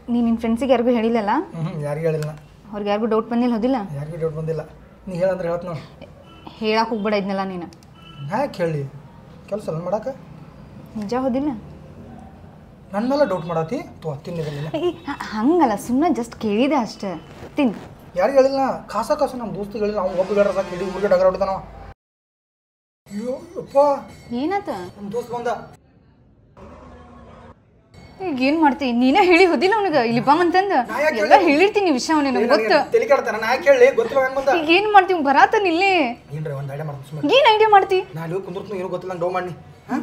ನೀ ನಿನ್ನ ಫ್ರೆಂಡ್ಸಿಗೆ ಯಾರಿಗೂ ಹೇಳಿಲ್ಲಲ್ಲ ಹ್ಞೂ ಯಾರಿಗೂ ಹೇಳಿಲ್ಲ ಅವ್ರಿಗೆ ಯಾರಿಗೂ ಡೌಟ್ ಬಂದಿಲ್ಲ ಹೋದಿಲ್ಲ ಯಾರಿಗೂ ಡೌಟ್ ಬಂದಿಲ್ಲ ನೀ ಹೇಳಂದ್ರೆ ಹೇಳ್ತ ನಾನು ಹೇಳಕ್ಕೆ ಹೋಗ್ಬೇಡ ಇದ್ನಲ್ಲ ನೀನು ನಾ ಯಾಕೆ ಹೇಳಿ ಕೆಲಸ ಎಲ್ಲ ಮಾಡಕ್ಕೆ ನಿಜ ಹೋದಿಲ್ಲ ನನ್ನ ಮೇಲೆ ಡೌಟ್ ಮಾಡತ್ತಿ ತೋ ತಿನ್ನಿದೆ ನೀನು ಏ, ಹ- ಹಂಗಲ್ಲ ಸುಮ್ಮನೆ ಜಸ್ಟ್ ಕೇಳಿದೆ ಅಷ್ಟೇ ತಿನ್ ಯಾರಿಗೂ ಹೇಳಿಲ್ಲ ಖಾಸ ಖಾಸ ನಮ್ಮ ದೋಸ್ತಿಗೆ ಹೇಳಿಲ್ಲ ಅವ್ನು ಒಬ್ಬ ಬೇಡ ಸಾಕು ಇಡೀ ಊರಿಗೆ ಡಗರ ಹೊಡಿತಾನವ ಅಯ್ಯೋ ಅಪ್ಪ ಏನಾತ ನಮ್ಮ ದೋಸ್ತ್ ಬಂದ ಈಗ ಏನು ಮಾಡ್ತಿ ನೀನೇ ಹೇಳಿ ಹೋದಿಲ್ಲ ಅವನಿಗೆ ಇಲ್ಲಿ ಬಾ ಅಂತಂದು ನಾ ಯಾಕ್ ಎಲ್ಲ ಹೇಳಿರ್ತೀನಿ ವಿಷಯ ಅವನಿಗೆ ಗೊತ್ತು ತಲೆ ಕೆಡ್ತಾನ ನಾ ಯಾಕೆ ಹೇಳಿ ಗೊತ್ತಿಲ್ಲ ಹೆಂಗ್ ಬಂದ ಈಗ ಏನು ಮಾಡ್ತೀವಿ ಬರಾತನ ಇಲ್ಲೇ ಏನ್ರಿ ಒಂದು ಐಡಿಯಾ ಮಾಡ್ತೀನಿ ಸುಮ್ಮನೆ ಏನು ಐಡಿಯಾ ಮಾಡ್ತಿ ನಾ ಅಲ್ಲಿ ಹೋಗಿ ಕುಂದಿರ್ತೀನಿ ಏನೂ ಗೊತ್ತಿಲ್ಲ ಡೌ ಮಾಡಿ ಹಾಂ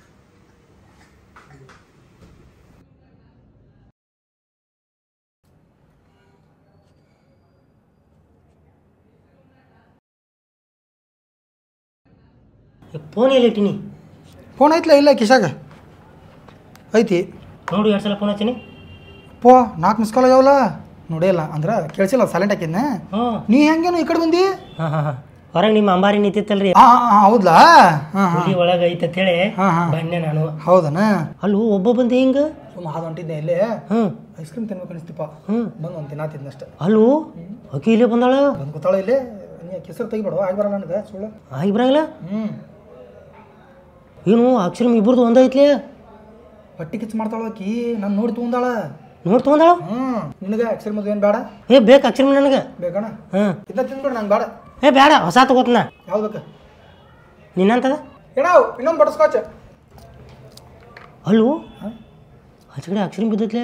ಫೋನ್ ಎಲ್ಲಿ ಇಟ್ಟಿನಿ ಫೋನ್ ಐತ್ಲ ಇಲ್ಲ ಕಿಶಾಗ ಐತಿ ನೋಡು ಎರಡು ಸಲ ಫೋನ್ ಹಚ್ಚಿನಿ ಪೋ ನಾಲ್ಕು ಮಿಸ್ ಕಾಲ್ ಆಗ್ಯಾವಲ್ಲ ನೋಡಿಲ್ಲ ಅಂದ್ರೆ ಕೇಳಿಸಿಲ್ಲ ಸೈಲೆಂಟ್ ಹಾಕಿದ್ನೆ ಹ್ಞೂ ನೀ ಹೆಂಗೇನು ಈ ಕಡೆ ಬಂದಿ ಹಾಂ ಹಾಂ ಹಾಂ ಹೊರಗೆ ನಿಮ್ಮ ಅಂಬಾರಿ ನಿಂತಿತ್ತಲ್ರಿ ಹಾಂ ಹಾಂ ಹೌದಾ ಹಾಂ ಹಾಂ ಹುಲಿ ಒಳಗೆ ಐತೆ ಅಂತೇಳಿ ಹಾಂ ಹಾಂ ಬನ್ನೆ ನಾನು ಹೌದನ ಅಲ್ಲೂ ಒಬ್ಬ ಬಂದೆ ಹಿಂಗೆ ಸುಮ್ಮ ಹಾದು ಹೊಂಟಿದ್ದೆ ಇಲ್ಲೇ ಹ್ಞೂ ಐಸ್ ಕ್ರೀಮ್ ತಿನ್ಬೇಕು ಅನಿಸ್ತಿಪ್ಪ ಹ್ಞೂ ಬಂದು ಒಂದು ತಿನ್ನ ತಿಂದಷ್ಟೆ ಅಲ್ಲೂ ಅಕ್ಕಿ ಇಲ್ಲೇ ಬಂದಾಳ ಬಂದು ಗೊತ್ತಾಳ ಇಲ್ಲೇ ನೀ ಕೆಸರು ತೆಗಿಬೇಡ ಆಗಿ ಬರಲ್ಲ ನನಗೆ ಸುಳ್ಳು ಆಗಿ ಬರಂಗಿಲ್ಲ ಹ್ಞೂ ಏನು ಅಕ್ಷರಮ್ ಇಬ್ಬರದು ಒಂದೈತ್ಲೆ ಹೊಟ್ಟಿ ಕಿಚ್ಚು ಮಾಡ್ತಾಳ ಆಕಿ ನಾನು ನೋಡಿ ತೊಗೊಂದಾಳ ನೋಡಿ ತೊಗೊಂದಾಳ ಹ್ಞೂ ನಿನಗೆ ಅಕ್ಷರ ಮದುವೆ ಏನು ಬೇಡ ಏ ಬೇಕು ಅಕ್ಷರಮ್ ನನಗೆ ಬೇಕಣ್ಣ ಹಾಂ ಇದನ್ನ ತಿನ್ಬೇಡ ನಂಗೆ ಬೇಡ ಏ ಬೇಡ ಹೊಸ ತಗೋತನ ಯಾವ್ದು ಬೇಕು ನಿನ್ನಂತದ ಏನಾವ್ ಇನ್ನೊಂದು ಬಟರ್ಸ್ಕಾಚ್ ಅಲ್ಲೂ ಆಚೆ ಕಡೆ ಅಕ್ಷರಮ್ ಬಿದ್ದೈತ್ಲೆ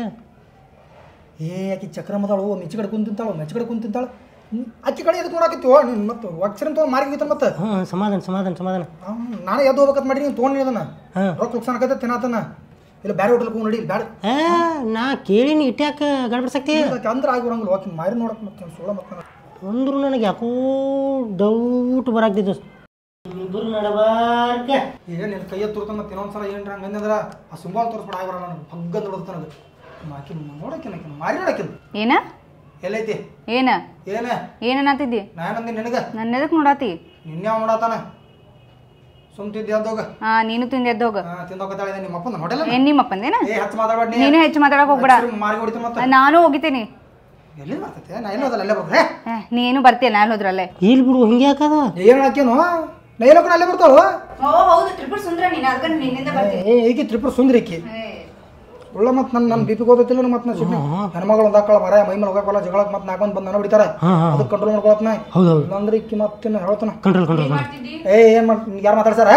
ಏ ಆಕಿ ಚಕ್ರ ಮದಾಳು ಮೆಚ್ಚ ಕಡೆ ಕುಂತ ತಿಂತಾಳು ಮೆಚ್ಚ ಕಡೆ ಕುಂತ ತಿಂತಾಳು ಅಕ್ಕಿ ಕಡೆ ಎದಕ್ಕೆ ನೋಡಾಕತ್ತೀವೋ ನೀನು ಮತ್ತೆ ಅಕ್ಷರ ತೊಗೊಂಡು ಮಾರಿ ಹೋಗಿತ್ತ ಮತ್ತೆ ಹಾಂ ಸಮಾಧಾನ ಸಮಾಧಾನ ಸಮಾಧಾನ ನಾನೇ ಎದ್ದು ಹೋಗ್ಬೇಕಂತ ಮಾಡಿ ನೀನು ತೊಗೊಂಡು ಅದನ್ನ ಹಾಂ ರೊಕ್ಕ ಲುಕ್ಸಾನಕತ್ತೆ ತಿನ್ನತನ ಇಲ್ಲ ಬೇರೆ ಹೋಟೆಲ್ ಹೋಗಿ ನಡಿ ಬೇಡ ಏ ನಾ ಕೇಳಿನಿ ಇಟ್ಯಾಕ ಗಡ್ಬಡ್ಸಕ್ತಿ ಆಕಿ ಅಂದ್ರೆ ಆಗಿ ಬರಂಗಿಲ್ಲ ಆಕಿ ಮಾರಿ ನೋಡಕ್ ಮತ್ತೆ ಸುಳ್ಳ ಮತ್ತೆ ಅಂದ್ರು ನನಗೆ ಯಾಕೋ ಡೌಟ್ ಬರಾಕ್ತಿತ್ತು ಇಬ್ಬರು ನಡಬಾರ್ಕ ಈಗ ನಿನ್ನ ಕೈಯ ತುರ್ತ ಮತ್ತೆ ಇನ್ನೊಂದ್ಸಲ ಏನ್ರ ಹಂಗಂದ್ರೆ ಆ ಸಿಂಬಾಲ್ ತೋರಿಸ್ಬಿಡ ಆಗಿ ಬರಲ್ಲ ನನಗೆ ಹಗ್ಗ ನೋಡುತ್ತೆ ನನಗೆ ಆಕಿ ನೋಡಕ್ಕಿನ ಆಕಿ ಮಾರಿ ನೋಡಕ್ಕಿನ ಏನ ಎಲ್ಲೈತಿ ಏನ ಏನ ಏನನ್ನತ್ತಿದ್ದಿ ನಾನಂದಿ ನಿನಗೆ ನನ್ನ ಎದಕ್ಕೆ ನೋಡಾತಿ ನಿನ್ನೆ ಅವ ನೋಡತಾನ ಸುಮ್ ತಿದ್ದಿ ಅದ್ದೋಗ ಹಾ ನೀನು ತಿಂದು ಎದ್ದೋಗ ತಿಂದೋಗತ್ತಾಳೆ ನಿಮ್ಮ ಅಪ್ಪನ ಹೋಟೆಲ್ ಏನ್ ನಿಮ್ಮಪ್ಪಂದೇನ ಏ ಹಚ್ಚ ಮಾತಾಡ್ಬೇಡ ನೀ ನೀನು ಹೆಚ್ಚು ಮಾತಾಡಕ್ ಹೋಗ್ಬೇಡ ಅಕ್ಷರ ಮಾರಿ ಹೊಡಿತೀನಿ ಮತ್ತೆ ನಾನು ಹೋಗಿತೀನಿ ಎಲ್ಲಿ ಬರ್ತೈತೆ ನಾ ಎಲ್ಲೋದಲ್ಲ ಅಲ್ಲೇ ಬರ್ತಾರೆ ಏ, ನೀನು ಬರ್ತೀಯ ನಾನು ಹೋದ್ರಲ್ಲೇ ಇಲ್ಲಿ ಬಿಡು ಹಿಂಗೆ ಯಾಕದ ಏನು ಹಾಕೇನು ನಾ ಎಲ್ಲೋ ಕಡೆ ಅಲ್ಲೇ ಬರ್ತಾಳು ಹೌದು ಟ್ರಿಪಲ್ ಸುಂದ್ರ ನೀನು ಅದಕ್ಕೆ ನಿನ್ನಿಂದ ಏ ಈಕಿ ತ್ರಿಪುರ ಸುಂದರಿ ಈಕಿ ಒಳ್ಳೆ ಮತ್ತೆ ನನ್ನ ನನ್ನ ಬಿ ಪಿ ಗೊತ್ತಿಲ್ಲ ಮತ್ತೆ ನಾ ಸಿಡ್ನಿ ಹೆಣ್ಮಗಳು ಒಂದು ಹಾಕಳ ಮರ ಮೈ ಮೇಲೆ ಹೋಗಕ್ಕಲ್ಲ ಜಗಳಕ್ಕೆ ಮತ್ತೆ ನಾಲ್ಕು ಮಂದಿ ಬಂದು ನಾನು ಹೊಡಿತಾರೆ ಹಾಂ ಹಾಂ ಅದಕ್ಕೆ ಕಂಟ್ರೋಲ್ ಮಾಡ್ಕೊಳತ್ನ ಹೌದು ಹೌದು ಇಲ್ಲಾಂದ್ರೆ ಈಕಿ ಮತ್ತೆ ನಾ ಹೇಳ್ತಾನ ಕಂಟ್ರೋಲ್ ಕಂಟ್ರೋಲ್ ಏ ಏನು ಮಾಡಿ ಯಾರು ಮಾತಾಡ್ಸಾರ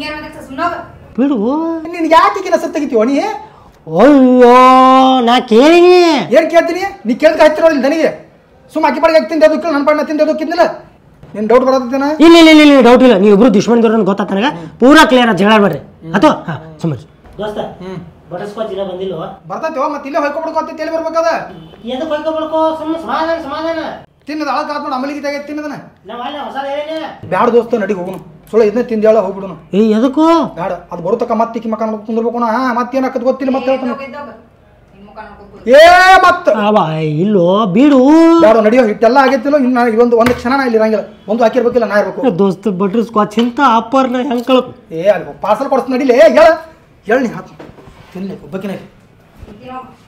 ಬಿಡು ನಿನ್ಗೆ ಯಾಕೆ ಈಕಿನ ಸತ್ತು ತೆಗಿತೀವ ನೀ ಅಯ್ಯೋ ನಾ ಕೇಳಿನಿ ಏನು ಕೇಳ್ತೀನಿ ನೀ ಕೇಳ್ಕ ಹಚ್ಚಿರೋದಿಲ್ಲ ನನಗೆ ಸುಮ್ಮ ಅಕ್ಕಿ ಪಾಡಿಗೆ ತಿಂದೆ ಅದಕ್ಕೆ ನನ್ನ ಪಾಡಿನ ತಿಂದೆ ಅದಕ್ಕಿದ್ನಿಲ್ಲ ನಿನ್ನ ಡೌಟ್ ಬರತ್ತೇನ ಇಲ್ಲ ಇಲ್ಲ ಇಲ್ಲ ಇಲ್ಲ ಡೌಟ್ ಇಲ್ಲ ನೀವು ಇಬ್ರು ದುಶ್ಮನ್ಗಿರೋ ಅಂತ ಗೊತ್ತಾತ ನನಗೆ ಪೂರಾ ಕ್ಲಿಯರ್ ಜಗಳ ಆಡ್ಬೇಡ್ರಿ ಅಥವಾ ಹಾಂ ಸುಮ್ಮನೆ ದೋಸ್ತ ಹ್ಞೂ ಬಟರ್ಸ್ಕಾಚ್ ಇಲ್ಲ ಬಂದಿಲ್ವ ಬರ್ತೈತೆ ಮತ್ತೆ ಇಲ್ಲೇ ಹೊಯ್ಕೊಬಿಡ್ಕೊತ ತಲೆ ಬರ್ಬೇಕದ ಎದಕ್ಕೆ ಹೊಯ್ಕೊಬಳ್ಕೋ ಸುಮ್ಮನೆ ಸಮಾಧಾನ ಸಮಾಧಾನ ತಿನ್ನದ ಅಳಕ ಆತ್ ನೋಡಿ ಅಮಲಿಗೆ ತೆಗೆ ತಿನ್ನದನ ನಾವು ಅಲ್ಲ ಹೊಸ ಹೇಳೇನೆ ಬ್ಯಾಡ ದೋಸ್ತ ನಡಿ ಹೋಗುನು ಸುಳ್ಳು ಇದನ್ನ ತಿಂದ ಹೇಳ ಹೋಗ್ಬಿಡುನು ಏ ಎದಕ್ಕೂ ಬ್ಯಾಡ ಅದು ಬರುತ್ತಕ್ಕ ಮತ್ತೆ ಇಕ್ಕಿ ಮಕ್ಕ ನೋಡ್ಕೊಂಡು ಕುಂದಿರ್ಬೇಕು ಹಾ ಮತ್ತೇನು ಹಾಕದ್ ಗೊತ್ತಿಲ್ಲ ಮತ್ತೆ ಹೇಳ್ತಾನೆ ಏ ಮತ್ತ ಅವ ಇಲ್ಲೋ ಬಿಡು ಬ್ಯಾಡ ನಡಿಯೋ ಹಿಟ್ಟೆಲ್ಲ ಆಗೈತಿಲ್ಲ ಇನ್ನು ಇವೊಂದು ಒಂದು ಕ್ಷಣ ನಾ ಇಲ್ಲಿ ಇರಂಗಿಲ್ಲ ಒಂದು ಹಾಕಿರ್ಬೇಕಿಲ್ಲ ನಾ ಇರ್ಬೇಕು ದೋಸ್ತ ಬಟರ್ ಸ್ಕಾಚ್ ಇಂತ ಅಪ್ಪರ್ನ ಹೆಂಗ್ ಕಳ್ಕೊ ಏ ಅಲ್ಲಿ ಪಾರ್ಸಲ್ ಕೊಡ್ಸ್ ನಡಿಲೇ ಹೇಳ ಹೇಳ ನೀ ಹಾಕು ತಿನ್ಲಿ ಒಬ್ಬಕಿನ